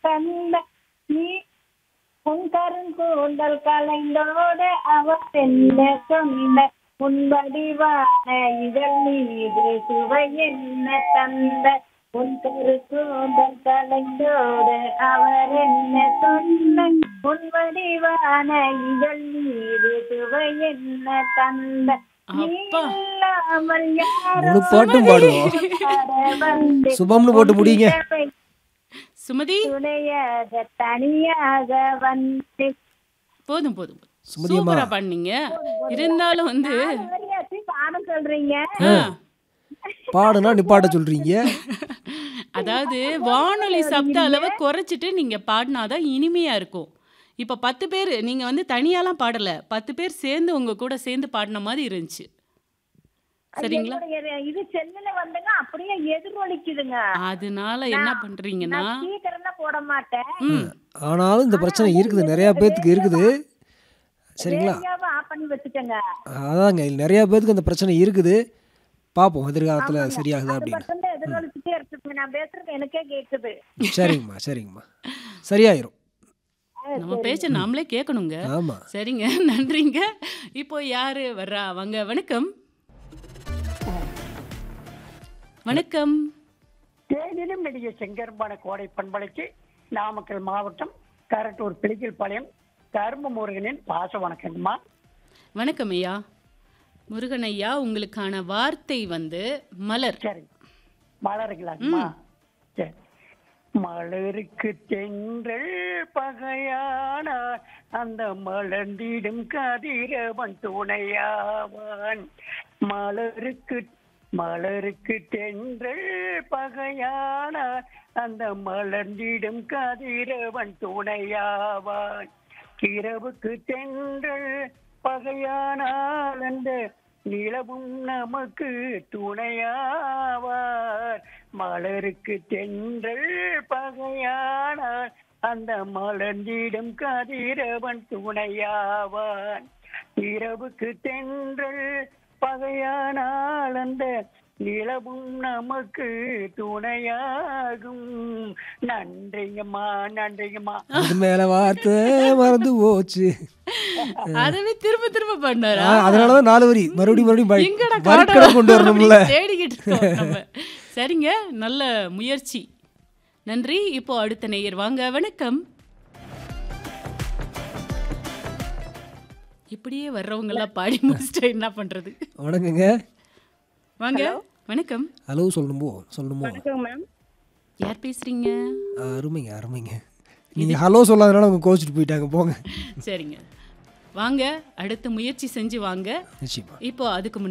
தந்த நீ உன் கருங்கூந்தல் கலைந்தோட அவர் என்ன சொன்ன உன் வடிவான இதழ் மீது சுவை என்ன தந்த உன் கருக்கூந்தல் கலைந்தோட அவர் என்ன சொன்ன உன் வடிவான இதழ் மீது சுவை என்ன தந்த நீ அப்பா. இல்லாமல் யாரோ முழு பாட்டும் பாடுவோம் வந்து சுபம்னு போட்டு முடியுங்க சுமதி துணையாக தனியாக வந்து போதும் போதும் போதும். சுமதி அம்மா. சூப்பரா பண்ணீங்க இருந்தாலும் வந்து சரியாச்சு பாடம் சொல்றீங்க ஆ, பாடுனா நிப்பாட்ட சொல்றீங்க அதாவது வானொலி சப்த அளவை குறைச்சிட்டு நீங்க பாடினாதான் இனிமையா இருக்கும் இப்ப பத்து பேர் நீங்க வந்து தனியாலாம் பாடல பத்து பேர் சேர்ந்து உங்க கூட சேர்ந்து பாடின மாதிரி இருந்துச்சு சரிங்களா என்னுடைய இது செல்லுல வந்துங்க அப்படியே எதிரொலிக்குதுங்க அதனால என்ன பண்றீங்கன்னா நான் ஸ்பீக்கர்லாம் போட மாட்டேன் ம் ஆனாலும் இந்த பிரச்சனை இருக்குது நிறைய பேர்த்துக்கு இருக்குது சரிங்களா ரேடியோவை ஆஃப் பண்ணி வச்சுட்டேங்க அதாங்க இது நிறைய பேர்த்துக்கு இந்த பிரச்சனை இருக்குது பார்ப்போம் எதிர்காலத்துல சரியாகுதா அது அப்படின்னு மட்டும் தான் எதிரொலிச்சுட்டே இருக்குங்க நான் பேசுறது எனக்கே கேக்குது சரிங்கம்மா சரிங்கம்மா சரியாயிரும் நம்ம பேச்ச நாமளே கேட்கணுங்க ஆமா சரிங்க நன்றிங்க இப்போ யாரு வர்றா வாங்க வணக்கம் வணக்கம் தேனிலும் நெடிய செங்கரும்பான கோடை பண்பலைக்கு நாமக்கல் மாவட்டம் கரட்டூர் பிளிக்கல் பாளையம் கரும்பு முருகனின் பாச வணக்கங்கம்மா வணக்கம் ஐயா முருகன் ஐயா உங்களுக்கான வார்த்தை வந்து மலர் சரி மலருங்களாங்கம்மா சரி மலருக்கு தென்றல் பகையானார் அந்த மலர்ந்திடும் கதிரவன் துணையாவான் மலருக்கு மலருக்கு தென்றல் பகையானார் அந்த மலர்ந்திடும் கதிரவன் துணையாவான் இரவுக்கு தென்றல் பகையானால் அந்த நிலவும் நமக்கு துணையாவார் மலருக்கு தென்றல் பகையானார் அந்த மலர்ந்திடும் கதிரவன் துணையாவான் இரவுக்கு தென்றல் பகையானால் அந்த நிலவும் நமக்கு துணையாகும் நன்றிங்கம்மா நன்றிங்கம்மா அது மேல வார்த்தை மறந்து போச்சு அதவே திரும்ப திரும்ப பண்ணாரா ஆ, அதனாலதான் நாலு வரி மறுபடியும் மறுபடியும் எங்கடா வரி- வரிக்கடை கொண்டு வரணும்ல அப்படின்னு தேடிக்கிட்டு இருக்கோம் நம்ம. சரிங்க நல்ல முயற்சி நன்றி இப்போ அடுத்த நேயர் வாங்க வணக்கம் இப்படியே வர்றவங்க எல்லாம் பாடி முடிச்சுட்டு என்ன பண்றது வணக்கங்க வாங்க வணக்கம் ஹலோ சொல்லணுமோ சொல்லணுமோ மேம் யார் பேசுறீங்க ஆ, அருமைங்க அருமைங்க நீங்க ஹலோ சொல்லாதனால அவங்க கோச்சிட்டு போயிட்டாங்க போங்க சரிங்க வாங்க அடுத்த முயற்சி செஞ்சு வாங்க நிச்சயமா இப்போ அதுக்கு முன்னாடி